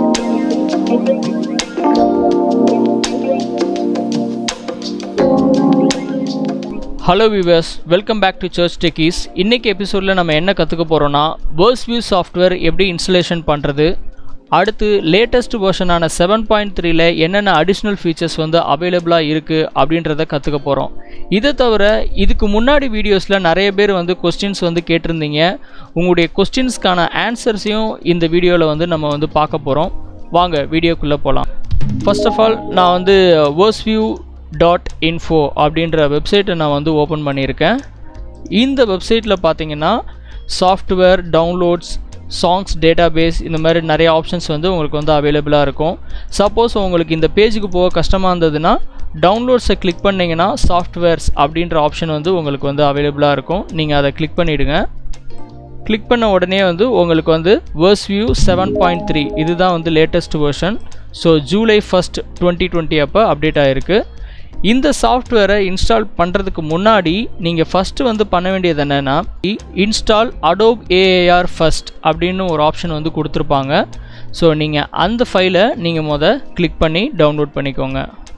hello viewers welcome back to church techies இன்றைக்கி எபிசோடில் நம்ம என்ன கற்றுக்க போகிறோன்னா வேர்ஸ் வியூ சாஃப்ட்வேர் எப்படி இன்ஸ்டலேஷன் பண்ணுறது அடுத்து லேட்டஸ்ட் வெர்ஷனான செவன் பாயிண்ட் த்ரீல என்னென்ன அடிஷ்னல் ஃபீச்சர்ஸ் வந்து அவைலபிளாக இருக்குது அப்படின்றத கற்றுக்க போகிறோம் இதை தவிர இதுக்கு முன்னாடி வீடியோஸில் நிறைய பேர் வந்து கொஸ்டின்ஸ் வந்து கேட்டிருந்தீங்க உங்களுடைய கொஸ்டின்ஸ்க்கான ஆன்சர்ஸையும் இந்த வீடியோவில் வந்து நம்ம வந்து பார்க்க போகிறோம் வாங்க வீடியோக்குள்ளே போகலாம் ஃபர்ஸ்ட் ஆஃப் ஆல் நான் வந்து வேர்ஸ் வியூ டாட் இன்ஃபோ அப்படின்ற வெப்சைட்டை நான் வந்து ஓப்பன் பண்ணியிருக்கேன் இந்த வெப்சைட்டில் பார்த்தீங்கன்னா சாஃப்ட்வேர் டவுன்லோட்ஸ் சாங்ஸ் டேட்டாபேஸ் இந்த மாதிரி நிறைய ஆப்ஷன்ஸ் வந்து உங்களுக்கு வந்து அவைலபிளாக இருக்கும் சப்போஸ் உங்களுக்கு இந்த பேஜுக்கு போக கஷ்டமாக இருந்ததுன்னா டவுன்லோட்ஸை கிளிக் பண்ணிங்கன்னா சாஃப்ட்வேர்ஸ் அப்படின்ற ஆப்ஷன் வந்து உங்களுக்கு வந்து அவைலபிளாக இருக்கும் நீங்கள் அதை கிளிக் பண்ணிவிடுங்க கிளிக் பண்ண உடனே வந்து உங்களுக்கு வந்து verse view seven point three இதுதான் வந்து latest version so July first twenty twenty அப்போ அப்டேட் ஆகிருக்கு இந்த சாஃப்ட்வேரை இன்ஸ்டால் பண்ணுறதுக்கு முன்னாடி நீங்கள் ஃபஸ்ட்டு வந்து பண்ண வேண்டியது என்னென்னா இன்ஸ்டால் அடோப் ஏஏஆர் ஃபஸ்ட் அப்படின்னு ஒரு ஆப்ஷன் வந்து கொடுத்துருப்பாங்க ஸோ நீங்கள் அந்த ஃபைலை நீங்கள் முத கிளிக் பண்ணி டவுன்லோட் பண்ணிக்கோங்க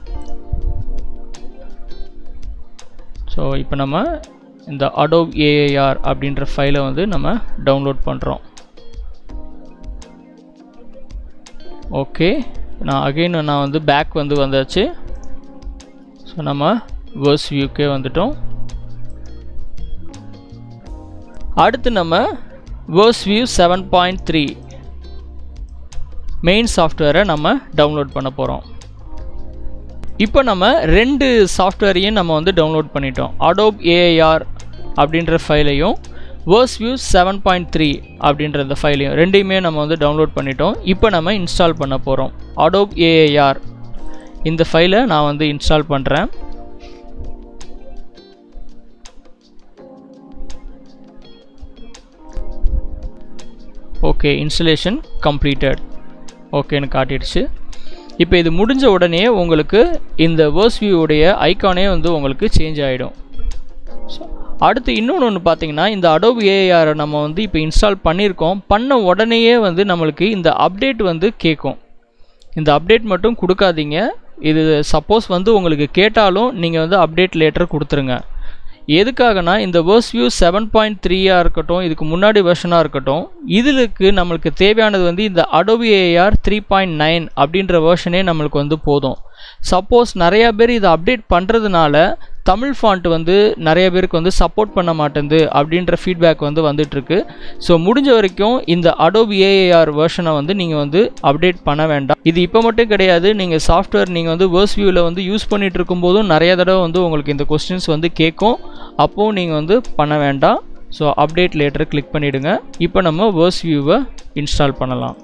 ஸோ இப்போ நம்ம இந்த அடோப் ஏஏஆர் அப்படின்ற ஃபைலை வந்து நம்ம டவுன்லோட் பண்ணுறோம் ஓகே நான் அகெயின் நான் வந்து பேக் வந்து வந்தாச்சு ஸோ நம்ம வேர்ஸ் வியூக்கே வந்துட்டோம் அடுத்து நம்ம verse view seven point three main சாஃப்ட்வேரை நம்ம டவுன்லோட் பண்ண போகிறோம் இப்போ நம்ம ரெண்டு சாஃப்ட்வேரையும் நம்ம வந்து டவுன்லோட் பண்ணிட்டோம் அடோப் ஏஐஆர் அப்படின்ற ஃபைலையும் verse view seven point three அப்படின்ற இந்த ஃபைலையும் ரெண்டையுமே நம்ம வந்து டவுன்லோட் பண்ணிட்டோம் இப்போ நம்ம இன்ஸ்டால் பண்ண போகிறோம் அடோப் ஏஐஆர் இந்த ஃபைலை நான் வந்து இன்ஸ்டால் பண்ணுறேன் ஓகே இன்ஸ்டலேஷன் கம்ப்ளீட்டட் ஓகேன்னு காட்டிடுச்சு இப்போ இது முடிஞ்ச உடனே உங்களுக்கு இந்த வேர்ஸ் வியூவுடைய ஐக்கானே வந்து உங்களுக்கு சேஞ்ச் ஆகிடும் அடுத்து இன்னொன்று ஒன்று பார்த்தீங்கன்னா இந்த அடோப் ஏஆரை நம்ம வந்து இப்போ இன்ஸ்டால் பண்ணியிருக்கோம் பண்ண உடனேயே வந்து நம்மளுக்கு இந்த அப்டேட் வந்து கேட்கும் இந்த அப்டேட் மட்டும் கொடுக்காதீங்க இது சப்போஸ் வந்து உங்களுக்கு கேட்டாலும் நீங்கள் வந்து அப்டேட் லேட்டர் கொடுத்துருங்க எதுக்காகனா இந்த வேர்ஸ் வியூ செவன் பாயிண்ட் த்ரீயாக இருக்கட்டும் இதுக்கு முன்னாடி வெர்ஷனாக இருக்கட்டும் இதுக்கு நம்மளுக்கு தேவையானது வந்து இந்த Adobe AIR three point nine அப்படின்ற வேர்ஷனே நம்மளுக்கு வந்து போதும் சப்போஸ் நிறையா பேர் இதை அப்டேட் பண்ணுறதுனால தமிழ் ஃபாண்ட் வந்து நிறைய பேருக்கு வந்து சப்போர்ட் பண்ண மாட்டேங்குது அப்படின்ற ஃபீட்பேக் வந்து வந்துட்டுருக்கு ஸோ முடிஞ்ச வரைக்கும் இந்த அடோபி ஏஏஆர் வேர்ஷனை வந்து நீங்கள் வந்து அப்டேட் பண்ண வேண்டாம் இது இப்போ மட்டும் கிடையாது நீங்கள் சாஃப்ட்வேர் நீங்கள் வந்து வேர்ஸ் வியூவில் வந்து யூஸ் பண்ணிகிட்டு இருக்கும்போதும் நிறைய தடவை வந்து உங்களுக்கு இந்த கொஸ்டின்ஸ் வந்து கேட்கும் அப்போவும் நீங்கள் வந்து பண்ண வேண்டாம் ஸோ அப்டேட் லேட்டர் கிளிக் பண்ணிவிடுங்க இப்போ நம்ம வேர்ஸ் வியூவை இன்ஸ்டால் பண்ணலாம்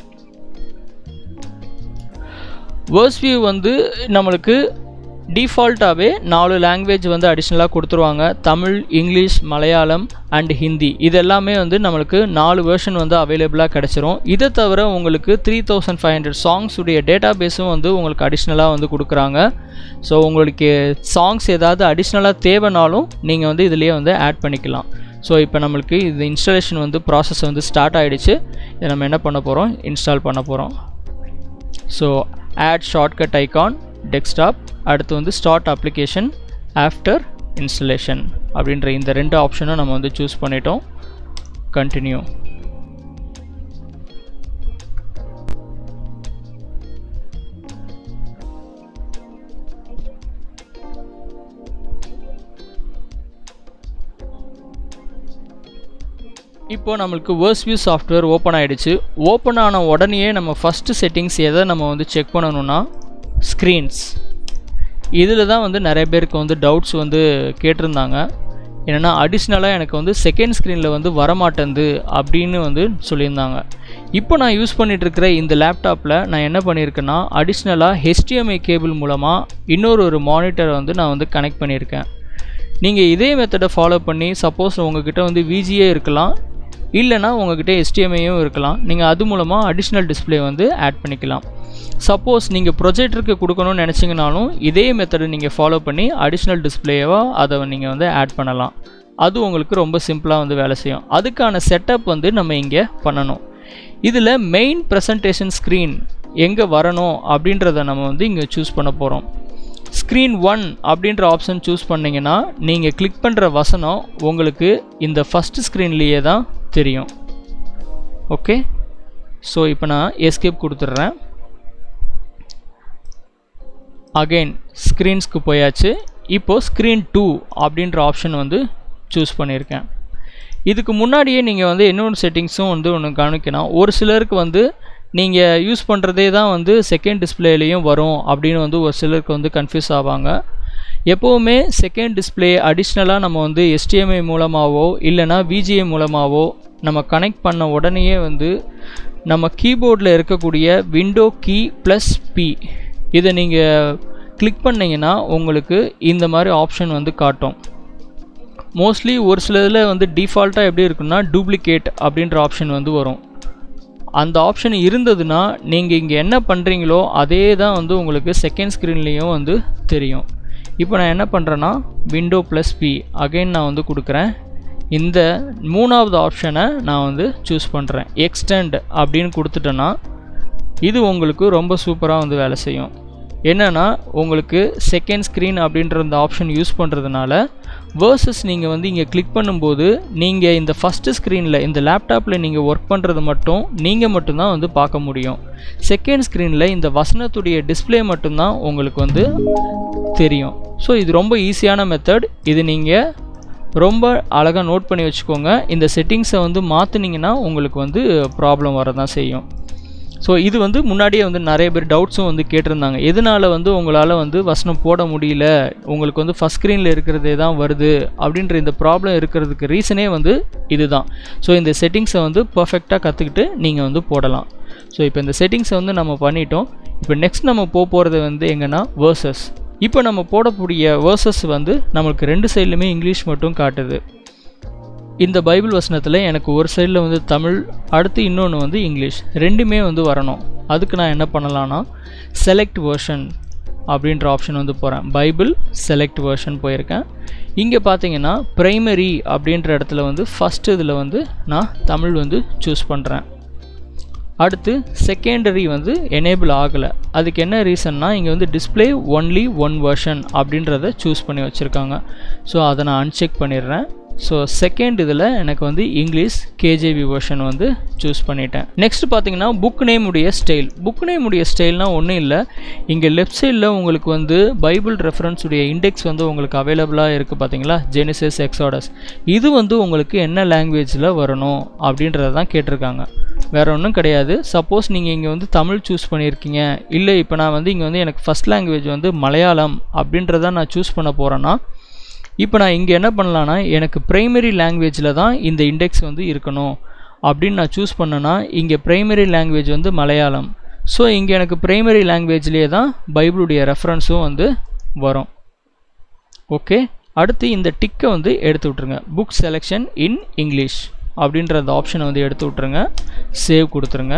வேர்ஸ் வியூ வந்து நம்மளுக்கு டிஃபால்ட்டாகவே நாலு லாங்குவேஜ் வந்து அடிஷ்னலாக கொடுத்துருவாங்க தமிழ் இங்கிலீஷ் மலையாளம் அண்ட் ஹிந்தி இது எல்லாமே வந்து நம்மளுக்கு நாலு வேர்ஷன் வந்து அவைலபிளாக கிடச்சிரும் இதை தவிர உங்களுக்கு three thousand five hundred songs உடைய டேட்டா பேஸும் வந்து உங்களுக்கு அடிஷ்னலாக வந்து கொடுக்குறாங்க ஸோ உங்களுக்கு சாங்ஸ் ஏதாவது அடிஷ்னலாக தேவைனாலும் நீங்கள் வந்து இதுலேயே வந்து ஆட் பண்ணிக்கலாம் ஸோ இப்போ நம்மளுக்கு இது இன்ஸ்டாலேஷன் வந்து ப்ராசஸ் வந்து ஸ்டார்ட் ஆகிடுச்சு இதை நம்ம என்ன பண்ண போகிறோம் இன்ஸ்டால் பண்ண போகிறோம் so add shortcut icon desktop அடுத்து வந்து ஸ்டார்ட் அப்ளிகேஷன் ஆஃப்டர் இன்ஸ்டலேஷன் அப்படின்ற இந்த ரெண்டு ஆப்ஷனும் நம்ம வந்து சூஸ் பண்ணிட்டோம் கண்டினியூ இப்போ நம்மளுக்கு வேர்ஸ் வியூ சாஃப்ட்வேர் ஓப்பன் ஆகிடுச்சு ஓப்பன் ஆன உடனேயே நம்ம ஃபஸ்ட்டு செட்டிங்ஸ் எதை நம்ம வந்து செக் பண்ணணும்னா ஸ்க்ரீன்ஸ் இதில் தான் வந்து நிறைய பேருக்கு வந்து டவுட்ஸ் வந்து கேட்டிருந்தாங்க என்னென்னா அடிஷ்னலாக எனக்கு வந்து செகண்ட் ஸ்க்ரீனில் வந்து வரமாட்டேங்குது அப்படின்னு வந்து சொல்லியிருந்தாங்க இப்போ நான் யூஸ் பண்ணிகிட்ருக்கிற இந்த லேப்டாப்பில் நான் என்ன பண்ணியிருக்கேன்னா அடிஷ்னலாக ஹெச்டிஎம்ஐ கேபிள் மூலமாக இன்னொரு ஒரு மானிட்டரை வந்து நான் வந்து கனெக்ட் பண்ணியிருக்கேன் நீங்கள் இதே மெத்தடை ஃபாலோ பண்ணி சப்போஸ் உங்ககிட்ட வந்து விஜிஏ இருக்கலாம் இல்லைனா உங்ககிட்ட எஸ்டிஎம்ஐயும் இருக்கலாம் நீங்கள் அது மூலமாக அடிஷ்னல் டிஸ்பிளே வந்து ஆட் பண்ணிக்கலாம் சப்போஸ் நீங்கள் ப்ரொஜெக்டருக்கு கொடுக்கணும்னு நினச்சிங்கனாலும் இதே மெத்தடை நீங்கள் ஃபாலோ பண்ணி அடிஷ்னல் டிஸ்பிளேவாக அதை நீங்கள் வந்து ஆட் பண்ணலாம் அது உங்களுக்கு ரொம்ப சிம்பிளாக வந்து வேலை செய்யும் அதுக்கான செட்டப் வந்து நம்ம இங்கே பண்ணணும் இதில் மெயின் ப்ரெசன்டேஷன் ஸ்க்ரீன் எங்கே வரணும் அப்படின்றத நம்ம வந்து இங்கே சூஸ் பண்ண போகிறோம் ஸ்க்ரீன் ஒன் அப்படின்ற ஆப்ஷன் சூஸ் பண்ணிங்கன்னா நீங்கள் கிளிக் பண்ணுற வசனம் உங்களுக்கு இந்த ஃபஸ்ட்டு ஸ்க்ரீன்லேயே தான் தெரியும் ஓகே ஸோ இப்போ நான் எஸ்கேப் கொடுத்துட்றேன் அகெயின் ஸ்க்ரீன்ஸ்க்கு போயாச்சு இப்போது ஸ்க்ரீன் டூ அப்படின்ற ஆப்ஷன் வந்து சூஸ் பண்ணியிருக்கேன் இதுக்கு முன்னாடியே நீங்கள் வந்து இன்னொரு செட்டிங்ஸும் வந்து ஒன்று கவனிக்கணும் ஒரு சிலருக்கு வந்து நீங்கள் யூஸ் பண்ணுறதே தான் வந்து செகண்ட் டிஸ்பிளேலையும் வரும் அப்படின்னு வந்து ஒரு சிலருக்கு வந்து கன்ஃபியூஸ் ஆவாங்க எப்போவுமே செகண்ட் டிஸ்பிளே அடிஷ்னலாக நம்ம வந்து எஸ்டிஎம்ஐ மூலமாகவோ இல்லைனா விஜிஏ மூலமாகவோ நம்ம கனெக்ட் பண்ண உடனேயே வந்து நம்ம கீபோர்டில் இருக்கக்கூடிய விண்டோ கீ ப்ளஸ் பி இதை நீங்கள் கிளிக் பண்ணிங்கன்னா உங்களுக்கு இந்த மாதிரி ஆப்ஷன் வந்து காட்டும் மோஸ்ட்லி ஒரு சில இதில் வந்து டிஃபால்ட்டாக எப்படி இருக்குன்னா டூப்ளிகேட் அப்படின்ற ஆப்ஷன் வந்து வரும் அந்த ஆப்ஷன் இருந்ததுன்னா நீங்கள் இங்கே என்ன பண்ணுறீங்களோ அதே தான் வந்து உங்களுக்கு செகண்ட் ஸ்க்ரீன்லேயும் வந்து தெரியும் இப்போ நான் என்ன பண்ணுறேன்னா விண்டோ ப்ளஸ் பி அகைன் நான் வந்து கொடுக்குறேன் இந்த மூணாவது ஆப்ஷனை நான் வந்து சூஸ் பண்ணுறேன் எக்ஸ்டெண்ட் அப்படின்னு கொடுத்துட்டேன்னா இது உங்களுக்கு ரொம்ப சூப்பராக வந்து வேலை செய்யும் என்னென்னா உங்களுக்கு செகண்ட் ஸ்க்ரீன் அப்படின்ற இந்த ஆப்ஷன் யூஸ் பண்ணுறதுனால வேர்சஸ் நீங்கள் வந்து இங்கே கிளிக் பண்ணும்போது நீங்கள் இந்த ஃபஸ்ட்டு ஸ்க்ரீனில் இந்த லேப்டாப்பில் நீங்கள் ஒர்க் பண்ணுறது மட்டும் நீங்கள் மட்டும்தான் வந்து பார்க்க முடியும் செகண்ட் ஸ்க்ரீனில் இந்த வசனத்துடைய டிஸ்பிளே மட்டும்தான் உங்களுக்கு வந்து தெரியும் ஸோ இது ரொம்ப ஈஸியான மெத்தட் இது நீங்கள் ரொம்ப அழகாக நோட் பண்ணி வச்சுக்கோங்க இந்த செட்டிங்ஸை வந்து மாற்றினீங்கன்னா உங்களுக்கு வந்து ப்ராப்ளம் வரதான் செய்யும் ஸோ இது வந்து முன்னாடியே வந்து நிறைய பேர் டவுட்ஸும் வந்து கேட்டிருந்தாங்க எதனால் வந்து உங்களால் வந்து வசனம் போட முடியல உங்களுக்கு வந்து ஃபஸ்ட் ஸ்க்ரீனில் இருக்கிறதே தான் வருது அப்படின்ற இந்த ப்ராப்ளம் இருக்கிறதுக்கு ரீசனே வந்து இதுதான் ஸோ இந்த செட்டிங்ஸை வந்து பர்ஃபெக்டாக கற்றுக்கிட்டு நீங்கள் வந்து போடலாம் ஸோ இப்போ இந்த செட்டிங்ஸை வந்து நம்ம பண்ணிட்டோம் இப்போ நெக்ஸ்ட் நம்ம போக போகிறது வந்து எங்கன்னா வேர்சஸ் இப்போ நம்ம போடக்கூடிய வேர்சஸ் வந்து நம்மளுக்கு ரெண்டு சைட்லையுமே இங்கிலீஷ் மட்டும் காட்டுது இந்த பைபிள் வசனத்தில் எனக்கு ஒரு சைடில் வந்து தமிழ் அடுத்து இன்னொன்று வந்து இங்கிலீஷ் ரெண்டுமே வந்து வரணும் அதுக்கு நான் என்ன பண்ணலான்னா செலக்ட் வேர்ஷன் அப்படின்ற ஆப்ஷன் வந்து போகிறேன் பைபிள் செலக்ட் வேர்ஷன் போயிருக்கேன் இங்கே பார்த்தீங்கன்னா ப்ரைமரி அப்படின்ற இடத்துல வந்து ஃபஸ்ட் இதில் வந்து நான் தமிழ் வந்து சூஸ் பண்ணுறேன் அடுத்து செகண்டரி வந்து எனேபிள் ஆகலை அதுக்கு என்ன ரீசன்னா இங்கே வந்து டிஸ்பிளே ஒன்லி ஒன் வெர்ஷன் அப்படின்றத சூஸ் பண்ணி வச்சுருக்காங்க ஸோ அதை நான் அன்செக் பண்ணிடுறேன் ஸோ செகண்ட் இதில் எனக்கு வந்து இங்கிலீஷ் கேஜேவி வெர்ஷன் வந்து சூஸ் பண்ணிட்டேன் நெக்ஸ்ட் பார்த்தீங்கன்னா புக் நேம் உடைய ஸ்டைல் புக் நேம் உடைய ஸ்டைல்னால் ஒன்றும் இல்லை இங்கே லெஃப்ட் சைடில் உங்களுக்கு வந்து பைபிள் ரெஃபரன்ஸ் உடைய இண்டெக்ஸ் வந்து உங்களுக்கு அவைலபிளாக இருக்குது பார்த்தீங்களா ஜெனிசஸ் எக்ஸாடஸ் இது வந்து உங்களுக்கு என்ன லாங்குவேஜில் வரணும் அப்படின்றத தான் கேட்டிருக்காங்க வேறு ஒன்றும் கிடையாது சப்போஸ் நீங்கள் இங்கே வந்து தமிழ் சூஸ் பண்ணியிருக்கீங்க இல்லை இப்போ நான் வந்து இங்கே வந்து எனக்கு ஃபஸ்ட் லாங்குவேஜ் வந்து மலையாளம் அப்படின்றத நான் சூஸ் பண்ண போகிறேன்னா இப்போ நான் இங்கே என்ன பண்ணலான்னா எனக்கு ப்ரைமரி லாங்குவேஜில் தான் இந்த இண்டெக்ஸ் வந்து இருக்கணும் அப்படின்னு நான் சூஸ் பண்ணேன்னா இங்கே ப்ரைமரி லாங்குவேஜ் வந்து மலையாளம் ஸோ இங்கே எனக்கு ப்ரைமரி லாங்குவேஜ்லேயே தான் பைபிளுடைய ரெஃபரன்ஸும் வந்து வரும் ஓகே அடுத்து இந்த டிக்கை வந்து எடுத்து விட்ருங்க புக் செலெக்ஷன் இன் இங்கிலீஷ் அப்படின்ற அந்த ஆப்ஷனை வந்து எடுத்து விட்ருங்க சேவ் கொடுத்துருங்க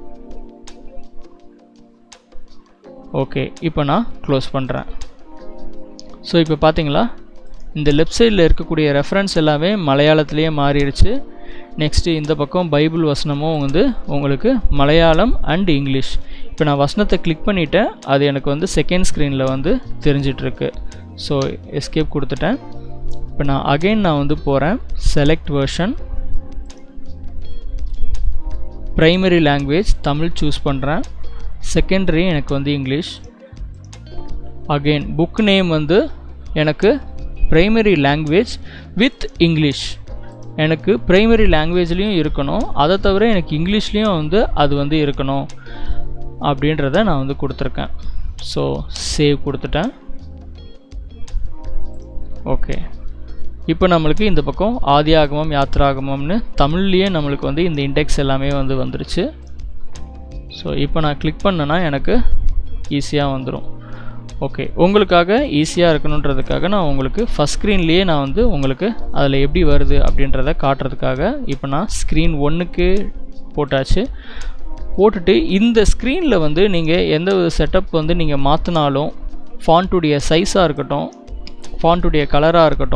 ஓகே இப்போ நான் க்ளோஸ் பண்ணுறேன் ஸோ இப்போ பார்த்தீங்களா இந்த லெஃப்ட் சைடில் இருக்கக்கூடிய ரெஃபரன்ஸ் எல்லாமே மலையாளத்துலேயே மாறிடுச்சு நெக்ஸ்ட்டு இந்த பக்கம் பைபிள் வசனமும் வந்து உங்களுக்கு மலையாளம் அண்ட் இங்கிலீஷ் இப்போ நான் வசனத்தை கிளிக் பண்ணிவிட்டேன் அது எனக்கு வந்து செகண்ட் ஸ்க்ரீனில் வந்து தெரிஞ்சிட்ருக்கு ஸோ எஸ்கேப் கொடுத்துட்டேன் இப்போ நான் அகைன் நான் வந்து போகிறேன் select version primary language Tamil choose பண்ணுறேன் செகண்டரி எனக்கு வந்து இங்கிலீஷ் அகெயின் புக் நேம் வந்து எனக்கு ப்ரைமரி லாங்குவேஜ் வித் இங்கிலீஷ் எனக்கு ப்ரைமரி லாங்குவேஜ்லேயும் இருக்கணும் அதை தவிர எனக்கு இங்கிலீஷ்லேயும் வந்து அது வந்து இருக்கணும் அப்படின்றத நான் வந்து கொடுத்துருக்கேன் ஸோ சேவ் கொடுத்துட்டேன் ஓகே இப்போ நம்மளுக்கு இந்த பக்கம் ஆதியாகமம் யாத்ராகமம்னு தமிழ்லேயே நம்மளுக்கு வந்து இந்த இண்டெக்ஸ் எல்லாமே வந்து வந்துருச்சு ஸோ இப்போ நான் கிளிக் பண்ணேன்னா எனக்கு ஈஸியாக வந்துடும் ஓகே உங்களுக்காக ஈஸியாக இருக்கணுன்றதுக்காக நான் உங்களுக்கு ஃபஸ்ட் ஸ்க்ரீன்லேயே நான் வந்து உங்களுக்கு அதில் எப்படி வருது அப்படின்றத காட்டுறதுக்காக இப்போ நான் ஸ்க்ரீன் ஒன்றுக்கு போட்டாச்சு போட்டுட்டு இந்த ஸ்க்ரீனில் வந்து நீங்கள் எந்த ஒரு செட்டப் வந்து நீங்கள் மாற்றினாலும் ஃபாண்ட்டுடைய சைஸாக இருக்கட்டும் ஃபாண்ட்டுடைய கலராக இருக்கட்டும்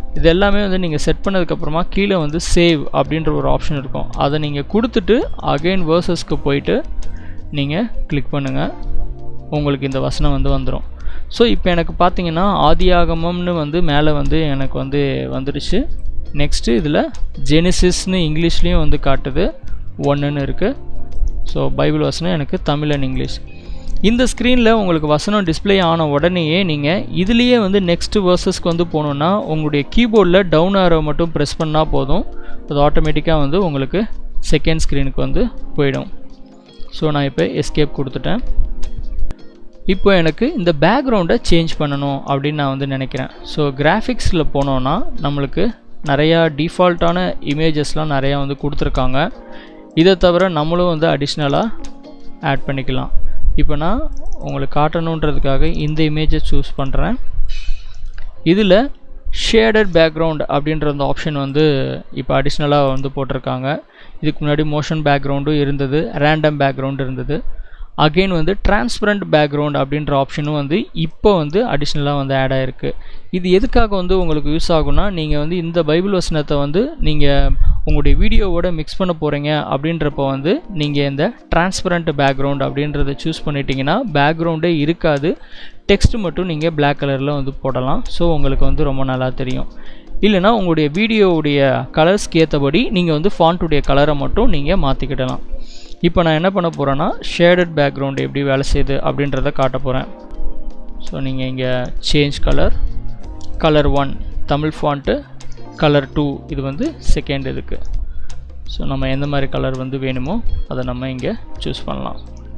இது எல்லாமே வந்து நீங்கள் செட் பண்ணதுக்கப்புறமா கீழே வந்து சேவ் அப்படின்ற ஒரு ஆப்ஷன் இருக்கும் அதை நீங்கள் கொடுத்துட்டு அகைன் வேர்சஸ்க்கு போயிட்டு நீங்கள் கிளிக் பண்ணுங்கள் உங்களுக்கு இந்த வசனம் வந்து வந்துடும் ஸோ இப்போ எனக்கு பார்த்தீங்கன்னா ஆதியாகமம்னு வந்து மேலே வந்து எனக்கு வந்து வந்துடுச்சு நெக்ஸ்ட்டு இதில் ஜெனிசிஸ்னு இங்கிலீஷ்லேயும் வந்து காட்டுது ஒன்றுன்னு இருக்குது ஸோ பைபிள் வசனம் எனக்கு தமிழ் அண்ட் இங்கிலீஷ் இந்த ஸ்க்ரீனில் உங்களுக்கு வசனம் டிஸ்ப்ளே ஆன உடனேயே நீங்கள் இதுலேயே வந்து நெக்ஸ்ட் வேர்சஸ்க்கு வந்து போகணுன்னா உங்களுடைய கீபோர்டில் டவுன் ஆரோ மட்டும் ப்ரெஸ் பண்ணால் போதும் அது ஆட்டோமேட்டிக்காக வந்து உங்களுக்கு செகண்ட் ஸ்க்ரீனுக்கு வந்து போயிடும் ஸோ நான் இப்போ எஸ்கேப் கொடுத்துட்டேன் இப்போ எனக்கு இந்த பேக்ரவுண்டை சேஞ்ச் பண்ணணும் அப்படின்னு நான் வந்து நினைக்கிறேன் ஸோ கிராஃபிக்ஸில் போனோன்னா நம்மளுக்கு நிறையா டிஃபால்ட்டான இமேஜஸ்லாம் நிறையா வந்து கொடுத்துருக்காங்க இதை தவிர நம்மளும் வந்து அடிஷ்னலாக ஆட் பண்ணிக்கலாம் இப்போ நான் உங்களுக்கு காட்டணுன்றதுக்காக இந்த இமேஜை சூஸ் பண்ணுறேன் இதில் ஷேடட் பேக்ரவுண்ட் அப்படின்ற அந்த ஆப்ஷன் வந்து இப்போ அடிஷ்னலாக வந்து போட்டிருக்காங்க இதுக்கு முன்னாடி மோஷன் பேக்ரவுண்டும் இருந்தது ரேண்டம் பேக்ரவுண்ட் இருந்தது அகெயின் வந்து டிரான்ஸ்பரண்ட் பேக்ரவுண்ட் அப்படின்ற ஆப்ஷனும் வந்து இப்போ வந்து அடிஷ்னலாக வந்து ஆட் ஆகிருக்கு இது எதுக்காக வந்து உங்களுக்கு யூஸ் ஆகும்னா நீங்கள் வந்து இந்த பைபிள் வசனத்தை வந்து நீங்கள் உங்களுடைய வீடியோவோட மிக்ஸ் பண்ண போகிறீங்க அப்படின்றப்ப வந்து நீங்கள் இந்த டிரான்ஸ்பரண்ட் பேக்ரவுண்ட் அப்படின்றத சூஸ் பண்ணிட்டீங்கன்னா பேக்ரவுண்டே இருக்காது டெக்ஸ்ட் மட்டும் நீங்கள் பிளாக் கலரில் வந்து போடலாம் ஸோ உங்களுக்கு வந்து ரொம்ப நல்லா தெரியும் இல்லைனா உங்களுடைய வீடியோவுடைய கலர்ஸ்க்கு ஏற்றபடி நீங்கள் வந்து ஃபாண்ட்டுடைய கலரை மட்டும் நீங்கள் மாற்றிக்கிடலாம் இப்போ நான் என்ன பண்ண போகிறேன்னா ஷேடட் பேக்ரவுண்ட் எப்படி வேலை செய்யுது அப்படின்றத காட்ட போகிறேன் ஸோ நீங்கள் இங்கே change colour colour one Tamil font colour two இது வந்து செகண்ட் இதுக்கு ஸோ நம்ம எந்த மாதிரி கலர் வந்து வேணுமோ அதை நம்ம இங்கே சூஸ் பண்ணலாம்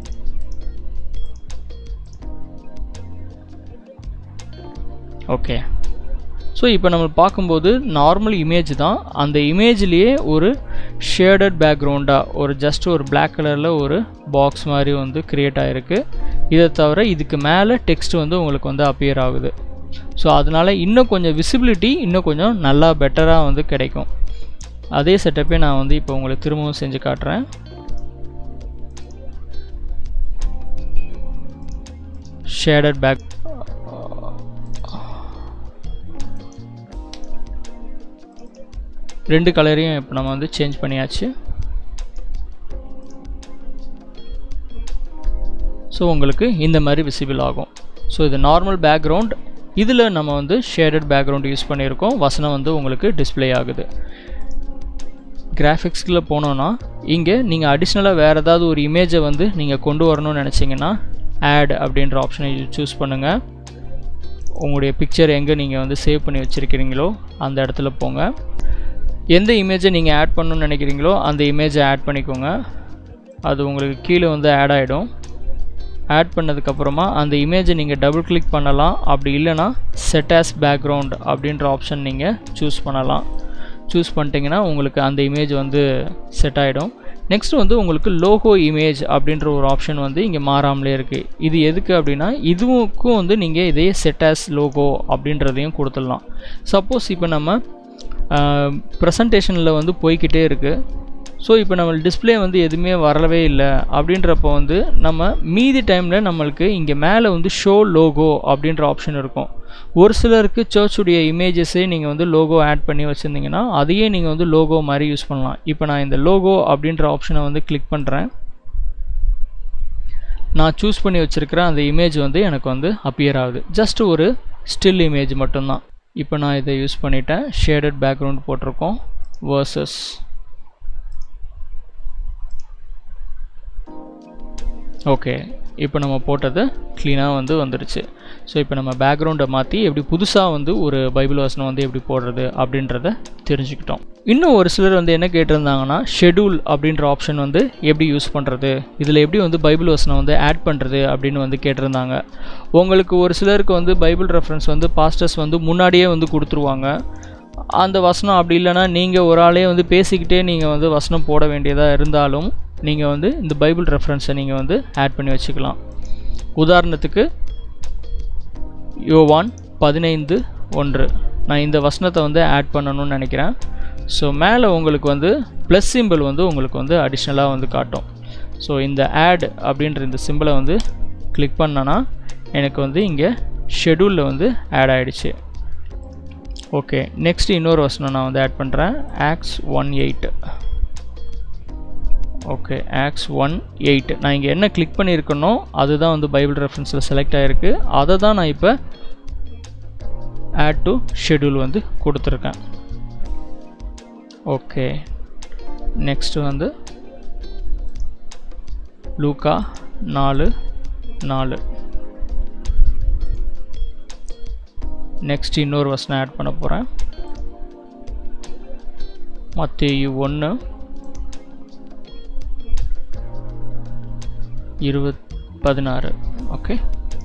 ஓகே ஸோ இப்போ நம்ம பார்க்கும்போது நார்மல் இமேஜ் தான் அந்த இமேஜ்லேயே ஒரு ஷேடட் பேக்ரவுண்டாக ஒரு ஜஸ்ட் ஒரு பிளாக் கலரில் ஒரு பாக்ஸ் மாதிரி வந்து க்ரியேட் ஆகிருக்கு இதை தவிர இதுக்கு மேலே டெக்ஸ்ட் வந்து உங்களுக்கு வந்து அப்பியர் ஆகுது ஸோ அதனால் இன்னும் கொஞ்சம் விசிபிலிட்டி இன்னும் கொஞ்சம் நல்லா பெட்டராக வந்து கிடைக்கும் அதே செட்டப்பே நான் வந்து இப்போ உங்களுக்கு திரும்பவும் செஞ்சு காட்டுறேன் ஷேடட் பேக் ரெண்டு கலரையும் இப்போ நம்ம வந்து சேஞ்ச் பண்ணியாச்சு ஸோ உங்களுக்கு இந்த மாதிரி விசிபிள் ஆகும் ஸோ இது நார்மல் பேக்ரவுண்ட் இதில் நம்ம வந்து ஷேடட் பேக்ரவுண்ட் யூஸ் பண்ணியிருக்கோம் வசனம் வந்து உங்களுக்கு டிஸ்ப்ளே ஆகுது கிராஃபிக்ஸில் போனோன்னா இங்கே நீங்கள் அடிஷ்னலாக வேறு ஏதாவது ஒரு இமேஜை வந்து நீங்கள் கொண்டு வரணும்னு நினச்சிங்கன்னா ஆட் அப்படின்ற ஆப்ஷனை சூஸ் பண்ணுங்கள் உங்களுடைய பிக்சர் எங்கே நீங்கள் வந்து சேவ் பண்ணி வச்சுருக்கிறீங்களோ அந்த இடத்துல போங்க எந்த இமேஜை நீங்கள் ஆட் பண்ணணும்னு நினைக்கிறீங்களோ அந்த இமேஜை ஆட் பண்ணிக்கோங்க அது உங்களுக்கு கீழே வந்து ஆட் ஆகிடும் ஆட் பண்ணதுக்கப்புறமா அந்த இமேஜை நீங்கள் டபுள் கிளிக் பண்ணலாம் அப்படி இல்லைனா செட் ஆஸ் பேக்ரவுண்ட் அப்படின்ற ஆப்ஷன் நீங்கள் சூஸ் பண்ணலாம் சூஸ் பண்ணிட்டீங்கன்னா உங்களுக்கு அந்த இமேஜ் வந்து செட் ஆகிடும் நெக்ஸ்ட் வந்து உங்களுக்கு லோகோ இமேஜ் அப்படின்ற ஒரு ஆப்ஷன் வந்து இங்கே மாறாமலே இருக்குது இது எதுக்கு அப்படின்னா இதுவுக்கும் வந்து நீங்கள் இதே செட் ஆஸ் லோகோ அப்படின்றதையும் கொடுத்துடலாம் சப்போஸ் இப்போ நம்ம ப்ரெசன்டேஷனில் வந்து போய்கிட்டே இருக்குது ஸோ இப்போ நம்ம டிஸ்பிளே வந்து எதுவுமே வரவே இல்லை அப்படின்றப்போ வந்து நம்ம மீதி டைமில் நம்மளுக்கு இங்கே மேலே வந்து ஷோ லோகோ அப்படின்ற ஆப்ஷன் இருக்கும் ஒரு சிலருக்கு சர்ச்சுடைய இமேஜஸே நீங்கள் வந்து லோகோ ஆட் பண்ணி வச்சுருந்தீங்கன்னா அதையே நீங்கள் வந்து லோகோ மாதிரி யூஸ் பண்ணலாம் இப்போ நான் இந்த லோகோ அப்படின்ற ஆப்ஷனை வந்து கிளிக் பண்ணுறேன் நான் சூஸ் பண்ணி வச்சுருக்கிற அந்த இமேஜ் வந்து எனக்கு வந்து அப்பியர் ஆகுது ஜஸ்ட் ஒரு ஸ்டில் இமேஜ் மட்டும்தான் இப்போ நான் இதை யூஸ் பண்ணிட்டேன் ஷேடட் பேக்ரவுண்ட் போட்டிருக்கோம் வேர்சஸ் ஓகே இப்போ நம்ம போட்டது க்ளீனாக வந்து வந்துடுச்சு ஸோ இப்போ நம்ம பேக்ரவுண்டை மாற்றி எப்படி புதுசாக வந்து ஒரு பைபிள் வசனம் வந்து எப்படி போடுறது அப்படின்றத தெரிஞ்சுக்கிட்டோம் இன்னும் ஒரு சிலர் வந்து என்ன கேட்டிருந்தாங்கன்னா ஷெடியூல் அப்படின்ற ஆப்ஷன் வந்து எப்படி யூஸ் பண்ணுறது இதில் எப்படி வந்து பைபிள் வசனம் வந்து ஆட் பண்ணுறது அப்படின்னு வந்து கேட்டிருந்தாங்க உங்களுக்கு ஒரு சிலருக்கு வந்து பைபிள் ரெஃபரன்ஸ் வந்து பாஸ்டர்ஸ் வந்து முன்னாடியே வந்து கொடுத்துருவாங்க அந்த வசனம் அப்படி இல்லைன்னா நீங்கள் ஒரு ஆளே வந்து பேசிக்கிட்டே நீங்கள் வந்து வசனம் போட வேண்டியதாக இருந்தாலும் நீங்கள் வந்து இந்த பைபிள் ரெஃபரன்ஸை நீங்கள் வந்து ஆட் பண்ணி வச்சுக்கலாம் உதாரணத்துக்கு யோவான் பதினைந்து ஒன்று நான் இந்த வசனத்தை வந்து ஆட் பண்ணணும்னு நினைக்கிறேன் ஸோ மேலே உங்களுக்கு வந்து ப்ளஸ் சிம்பிள் வந்து உங்களுக்கு வந்து அடிஷ்னலாக வந்து காட்டும் ஸோ இந்த ஆட் அப்படின்ற இந்த சிம்பிளை வந்து கிளிக் பண்ணனா எனக்கு வந்து இங்கே ஷெடியூலில் வந்து ஆட் ஆகிடுச்சு ஓகே நெக்ஸ்ட் இன்னொரு வசனம் நான் வந்து ஆட் பண்ணுறேன் Acts one eight okay Acts one eight நான் இங்கே என்ன கிளிக் பண்ணியிருக்கனோ அதுதான் வந்து பைபிள் ரெஃபரன்ஸில் செலக்ட் ஆகிருக்கு அதை தான் நான் இப்போ ஆட் டு ஷெடியூல் வந்து கொடுத்துருக்கேன் ஓகே நெக்ஸ்ட்டு வந்து லூக்கா நாலு நாலு நெக்ஸ்ட் இன்னொரு வசனம் ஆட் பண்ண போகிறேன் மத்தேயு ஒன்று இருபத் பதினாறு ஓகே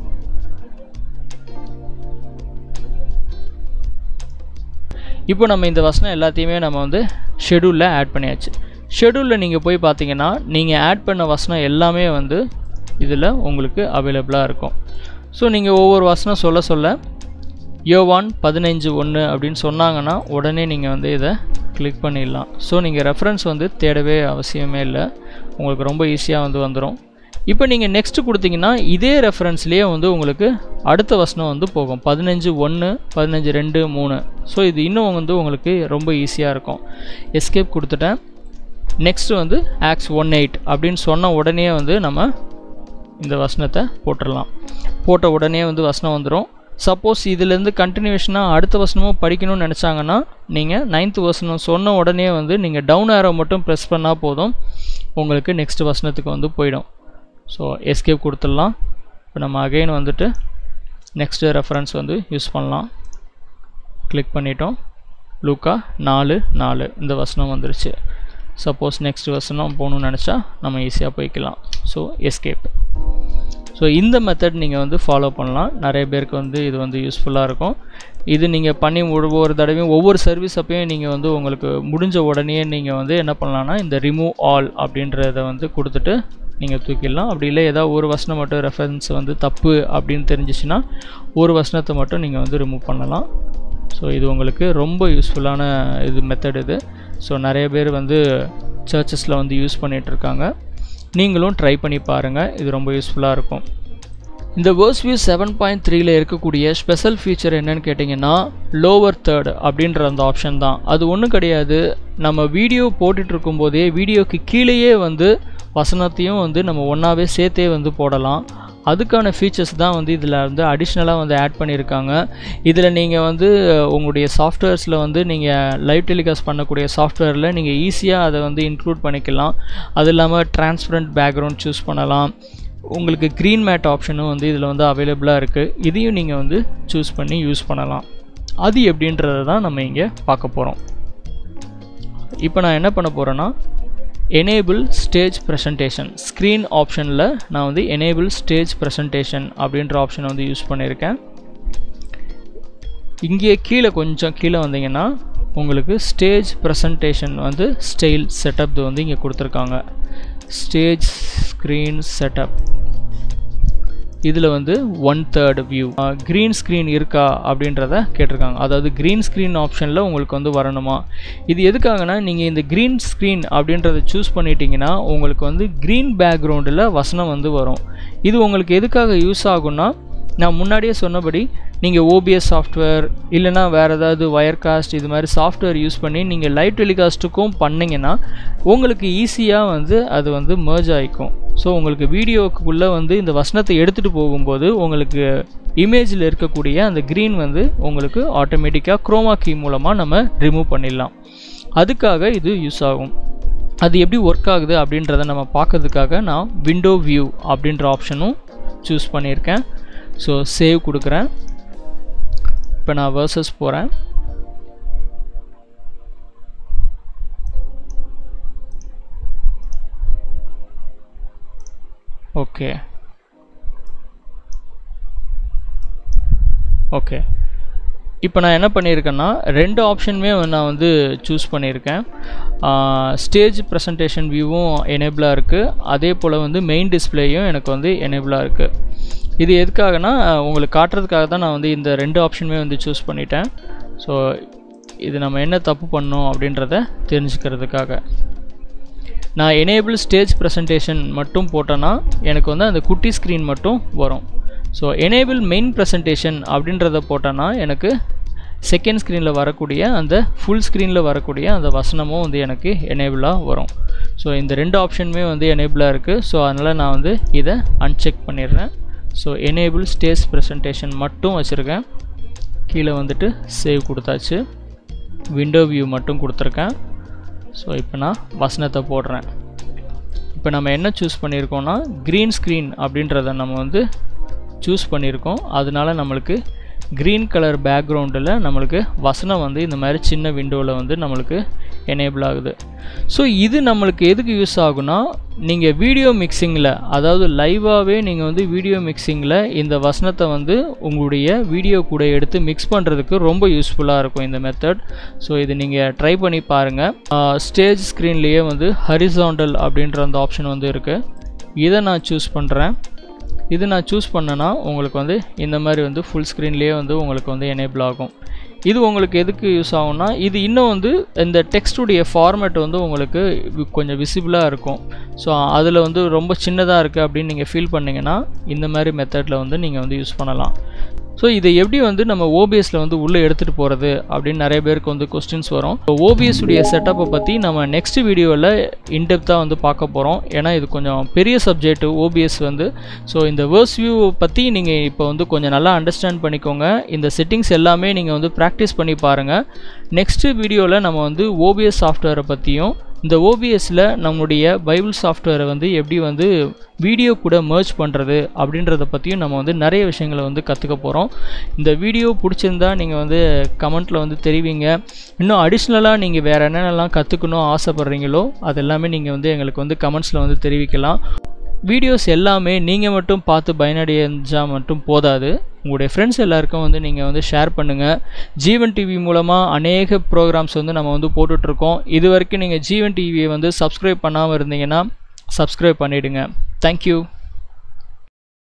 இப்போ நம்ம இந்த வசனம் எல்லாத்தையுமே நம்ம வந்து ஷெடியூலில் ஆட் பண்ணியாச்சு ஷெடியூலில் நீங்கள் போய் பார்த்தீங்கன்னா நீங்கள் ஆட் பண்ண வசனம் எல்லாமே வந்து இதில் உங்களுக்கு அவைலபிளாக இருக்கும் ஸோ நீங்கள் ஒவ்வொரு வசனம் சொல்ல சொல்ல யோவான் பதினஞ்சு ஒன்று அப்படின்னு சொன்னாங்கன்னா உடனே நீங்கள் வந்து இதை கிளிக் பண்ணிடலாம் ஸோ நீங்கள் ரெஃபரன்ஸ் வந்து தேடவே அவசியமே இல்லை உங்களுக்கு ரொம்ப ஈஸியாக வந்து வந்துடும் இப்போ நீங்கள் நெக்ஸ்ட்டு கொடுத்தீங்கன்னா இதே ரெஃபரன்ஸ்லேயே வந்து உங்களுக்கு அடுத்த வசனம் வந்து போகும் பதினஞ்சு ஒன்று பதினஞ்சு ரெண்டு மூணு ஸோ இது இன்னும் வந்து உங்களுக்கு ரொம்ப ஈஸியாக இருக்கும் எஸ்கேப் கொடுத்துட்டேன் நெக்ஸ்ட்டு வந்து ஆக்ஸ் ஒன் எயிட் அப்படின்னு சொன்ன உடனே வந்து நம்ம இந்த வசனத்தை போட்டுடலாம் போட்ட உடனே வந்து வசனம் வந்துடும் சப்போஸ் இதிலேருந்து கண்டினியூஷனாக அடுத்த வசனமும் படிக்கணும்னு நினச்சாங்கன்னா நீங்கள் நைன்த் வசனம் சொன்ன உடனே வந்து நீங்கள் டவுன் ஆரோ மட்டும் ப்ரெஸ் பண்ணால் போதும் உங்களுக்கு நெக்ஸ்ட் வசனத்துக்கு வந்து போயிடும் ஸோ எஸ்கேப் கொடுத்துடலாம் இப்போ நம்ம அகைன் வந்துட்டு நெக்ஸ்ட்டு ரெஃபரன்ஸ் வந்து யூஸ் பண்ணலாம் கிளிக் பண்ணிட்டோம் லூக்கா நாலு நாலு இந்த வசனம் வந்துருச்சு சப்போஸ் நெக்ஸ்ட் வசனம் போகணுன்னு நினச்சா நம்ம ஈஸியாக போய்க்கலாம் ஸோ எஸ்கேப் ஸோ இந்த மெத்தட் நீங்கள் வந்து ஃபாலோ பண்ணலாம் நிறைய பேருக்கு வந்து இது வந்து யூஸ்ஃபுல்லாக இருக்கும் இது நீங்கள் பண்ணி ஒவ்வொரு தடவையும் ஒவ்வொரு சர்வீஸ் அப்பையும் நீங்கள் வந்து உங்களுக்கு முடிஞ்ச உடனே நீங்கள் வந்து என்ன பண்ணலான்னா இந்த ரிமூவ் ஆல் அப்படின்றத வந்து கொடுத்துட்டு நீங்கள் தூக்கிடலாம் அப்படி இல்லை ஏதாவது ஒரு வசனம் மட்டும் ரெஃபரன்ஸ் வந்து தப்பு அப்படின்னு தெரிஞ்சிச்சுன்னா ஒரு வசனத்தை மட்டும் நீங்கள் வந்து ரிமூவ் பண்ணலாம் ஸோ இது உங்களுக்கு ரொம்ப யூஸ்ஃபுல்லான இது மெத்தட் இது ஸோ நிறைய பேர் வந்து சர்ச்சஸில் வந்து யூஸ் பண்ணிகிட்ருக்காங்க நீங்களும் ட்ரை பண்ணி பாருங்கள் இது ரொம்ப யூஸ்ஃபுல்லாக இருக்கும் இந்த வேர்ஸ் வியூ செவன் பாயிண்ட் த்ரீல இருக்கக்கூடிய ஸ்பெஷல் ஃபீச்சர் என்னன்னு கேட்டிங்கன்னா லோவர் தேர்ட் அப்படின்ற அந்த ஆப்ஷன் தான் அது ஒன்றும் கிடையாது நம்ம வீடியோ போட்டுட்டு இருக்கும்போதே வீடியோக்கு கீழேயே வந்து வசனத்தையும் வந்து நம்ம ஒன்றாவே சேர்த்தே வந்து போடலாம் அதுக்கான ஃபீச்சர்ஸ் தான் வந்து இதில் வந்து அடிஷ்னலாக வந்து ஆட் பண்ணியிருக்காங்க இதில் நீங்கள் வந்து உங்களுடைய சாஃப்ட்வேர்ஸில் வந்து நீங்கள் லைவ் டெலிகாஸ்ட் பண்ணக்கூடிய சாஃப்ட்வேரில் நீங்கள் ஈஸியாக அதை வந்து இன்க்ளூட் பண்ணிக்கலாம் அது இல்லாமல் டிரான்ஸ்பரண்ட் பேக்ரவுண்ட் சூஸ் பண்ணலாம் உங்களுக்கு க்ரீன் மேட் ஆப்ஷனும் வந்து இதில் வந்து அவைலபிளாக இருக்குது இதையும் நீங்கள் வந்து சூஸ் பண்ணி யூஸ் பண்ணலாம் அது எப்படின்றத தான் நம்ம இங்கே பார்க்க போகிறோம் இப்போ நான் என்ன பண்ண போகிறேன்னா எனேபிள் ஸ்டேஜ் ப்ரெசன்டேஷன் ஸ்க்ரீன் ஆப்ஷனில் நான் வந்து எனேபிள் ஸ்டேஜ் ப்ரெசன்டேஷன் அப்படின்ற ஆப்ஷனை வந்து யூஸ் பண்ணியிருக்கேன் இங்கே கீழே கொஞ்சம் கீழே வந்தீங்கன்னா உங்களுக்கு ஸ்டேஜ் ப்ரெசன்டேஷன் வந்து ஸ்டைல் செட்டப் வந்து இங்கே கொடுத்துருக்காங்க ஸ்டேஜ் ஸ்க்ரீன் செட்டப் இதில் வந்து one third view green screen இருக்கா அப்படின்றத கேட்டிருக்காங்க அதாவது க்ரீன் ஸ்க்ரீன் ஆப்ஷனில் உங்களுக்கு வந்து வரணுமா இது எதுக்காகனா நீங்கள் இந்த க்ரீன் ஸ்க்ரீன் அப்படின்றத சூஸ் பண்ணிட்டீங்கன்னா உங்களுக்கு வந்து க்ரீன் பேக்ரவுண்டில் வசனம் வந்து வரும் இது உங்களுக்கு எதுக்காக யூஸ் ஆகும்னா நான் முன்னாடியே சொன்னபடி நீங்கள் ஓபிஎஸ் சாஃப்ட்வேர் இல்லைனா வேறு ஏதாவது வயர்காஸ்ட் இது மாதிரி சாஃப்ட்வேர் யூஸ் பண்ணி நீங்கள் லைவ் டெலிகாஸ்ட்டுக்கும் பண்ணிங்கன்னா உங்களுக்கு ஈஸியாக வந்து அது வந்து merge ஆகிக்கும் ஸோ உங்களுக்கு வீடியோக்குள்ளே வந்து இந்த வசனத்தை எடுத்துகிட்டு போகும்போது உங்களுக்கு இமேஜில் இருக்கக்கூடிய அந்த க்ரீன் வந்து உங்களுக்கு ஆட்டோமேட்டிக்காக குரோமா கீ மூலமாக நம்ம ரிமூவ் பண்ணிடலாம் அதுக்காக இது யூஸ் ஆகும் அது எப்படி ஒர்க் ஆகுது அப்படின்றத நம்ம பார்க்கறதுக்காக நான் விண்டோ வியூ அப்படின்ற ஆப்ஷனும் சூஸ் பண்ணியிருக்கேன் ஸோ சேவ் கொடுக்குறேன் இப்போ நான் வேர்சஸ் போகிறேன் ஓகே ஓகே இப்போ நான் என்ன பண்ணியிருக்கேன்னா ரெண்டு ஆப்ஷனுமே நான் வந்து சூஸ் பண்ணியிருக்கேன் ஸ்டேஜ் ப்ரெசன்டேஷன் வியூவும் எனேபிளாக இருக்குது அதே போல் வந்து மெயின் டிஸ்பிளேயும் எனக்கு வந்து எனேபிளாக இருக்குது இது எதுக்காகனா உங்களுக்கு காட்டுறதுக்காக தான் நான் வந்து இந்த ரெண்டு ஆப்ஷனுமே வந்து சூஸ் பண்ணிட்டேன் ஸோ இது நம்ம என்ன தப்பு பண்ணோம் அப்படின்றத தெரிஞ்சுக்கிறதுக்காக நான் எனேபிள் ஸ்டேஜ் ப்ரெசன்டேஷன் மட்டும் போட்டேன்னா எனக்கு வந்து அந்த குட்டி ஸ்க்ரீன் மட்டும் வரும் ஸோ எனேபிள் மெயின் ப்ரெசன்டேஷன் அப்படின்றத போட்டேன்னா எனக்கு செகண்ட் ஸ்க்ரீனில் வரக்கூடிய அந்த ஃபுல் ஸ்க்ரீனில் வரக்கூடிய அந்த வசனமும் வந்து எனக்கு எனேபிளாக வரும் ஸோ இந்த ரெண்டு ஆப்ஷனுமே வந்து எனேபிளாக இருக்குது ஸோ அதனால் நான் வந்து இதை அன்செக் பண்ணிடுறேன் ஸோ எனேபிள் ஸ்டேஜ் ப்ரெசன்டேஷன் மட்டும் வச்சுருக்கேன் கீழே வந்துட்டு சேவ் கொடுத்தாச்சு விண்டோ வியூ மட்டும் கொடுத்துருக்கேன் ஸோ இப்போ நான் வசனத்தை போடுறேன் இப்போ நம்ம என்ன சூஸ் பண்ணியிருக்கோம்னா க்ரீன் ஸ்க்ரீன் அப்படின்றத நம்ம வந்து சூஸ் பண்ணியிருக்கோம் அதனால நம்மளுக்கு க்ரீன் கலர் பேக்ரவுண்டில் நம்மளுக்கு வசனம் வந்து இந்த மாதிரி சின்ன விண்டோவில் வந்து நம்மளுக்கு எனேபிள் ஆகுது ஸோ இது நம்மளுக்கு எதுக்கு யூஸ் ஆகுனா நீங்கள் வீடியோ மிக்சிங்கில் அதாவது லைவாகவே நீங்கள் வந்து வீடியோ மிக்சிங்கில் இந்த வசனத்தை வந்து உங்களுடைய வீடியோ கூட எடுத்து மிக்ஸ் பண்ணுறதுக்கு ரொம்ப யூஸ்ஃபுல்லாக இருக்கும் இந்த மெத்தட் ஸோ இது நீங்கள் ட்ரை பண்ணி பாருங்கள் ஸ்டேஜ் ஸ்க்ரீன்லேயே வந்து ஹரிசாண்டல் அப்படின்ற அந்த ஆப்ஷன் வந்து இருக்குது இதை நான் சூஸ் பண்ணுறேன் இது நான் சூஸ் பண்ணேன்னா உங்களுக்கு வந்து இந்த மாதிரி வந்து ஃபுல் ஸ்க்ரீன்லேயே வந்து உங்களுக்கு வந்து எனேபிள் ஆகும் இது உங்களுக்கு எதுக்கு யூஸ் ஆகும்னா இது இன்னும் வந்து இந்த டெக்ஸ்டுடைய ஃபார்மேட் வந்து உங்களுக்கு வி- கொஞ்சம் விசிபிளாக இருக்கும் ஸோ அதில் வந்து ரொம்ப சின்னதாக இருக்குது அப்படின்னு நீங்கள் ஃபீல் பண்ணிங்கன்னா இந்த மாதிரி மெத்தடில் வந்து நீங்கள் வந்து யூஸ் பண்ணலாம் ஸோ இதை எப்படி வந்து நம்ம ஓபிஎஸ்ல வந்து உள்ளே எடுத்துகிட்டு போகிறது அப்படின்னு நிறைய பேருக்கு வந்து கொஸ்டின்ஸ் வரும் இப்போ ஓபிஎஸ் உடைய செட்டப்பை பற்றி நம்ம நெக்ஸ்ட் வீடியோவில் இன்டெப்த்தாக வந்து பார்க்க போகிறோம் ஏன்னா இது கொஞ்சம் பெரிய சப்ஜெக்ட் ஓபிஎஸ் வந்து ஸோ இந்த வேர்ஸ் வியூ பற்றி நீங்கள் இப்போ வந்து கொஞ்சம் நல்லா அண்டர்ஸ்டாண்ட் பண்ணிக்கோங்க இந்த செட்டிங்ஸ் எல்லாமே நீங்கள் வந்து ப்ராக்டிஸ் பண்ணி பாருங்கள் நெக்ஸ்ட் வீடியோவில் நம்ம வந்து ஓபிஎஸ் சாஃப்ட்வேரை பற்றியும் இந்த ஓபிஎஸ்ல நம்முடைய பைபிள் சாஃப்ட்வேரை வந்து எப்படி வந்து வீடியோ கூட merge பண்ணுறது அப்படின்றத பற்றியும் நம்ம வந்து நிறைய விஷயங்களை வந்து கற்றுக்க போகிறோம் இந்த வீடியோ பிடிச்சிருந்தா நீங்கள் வந்து கமெண்ட்டில் வந்து தெரிவிங்க இன்னும் அடிஷ்னலாக நீங்கள் வேறு என்னென்னலாம் கற்றுக்கணும் ஆசைப்பட்றீங்களோ அது எல்லாமே நீங்கள் வந்து எங்களுக்கு வந்து கமெண்ட்ஸில் வந்து தெரிவிக்கலாம் வீடியோஸ் எல்லாமே நீங்கள் மட்டும் பார்த்து பயனடைஞ்சால் மட்டும் போதாது உங்களுடைய ஃப்ரெண்ட்ஸ் எல்லாருக்கும் வந்து நீங்கள் வந்து ஷேர் பண்ணுங்கள் ஜீவன் டிவி மூலமாக அநேக ப்ரோக்ராம்ஸ் வந்து நம்ம வந்து போட்டுட்ருக்கோம் இது வரைக்கும் நீங்கள் ஜீவன் டிவியை வந்து சப்ஸ்கிரைப் பண்ணாமல் இருந்தீங்கன்னா சப்ஸ்கிரைப் பண்ணிவிடுங்க தேங்க்யூ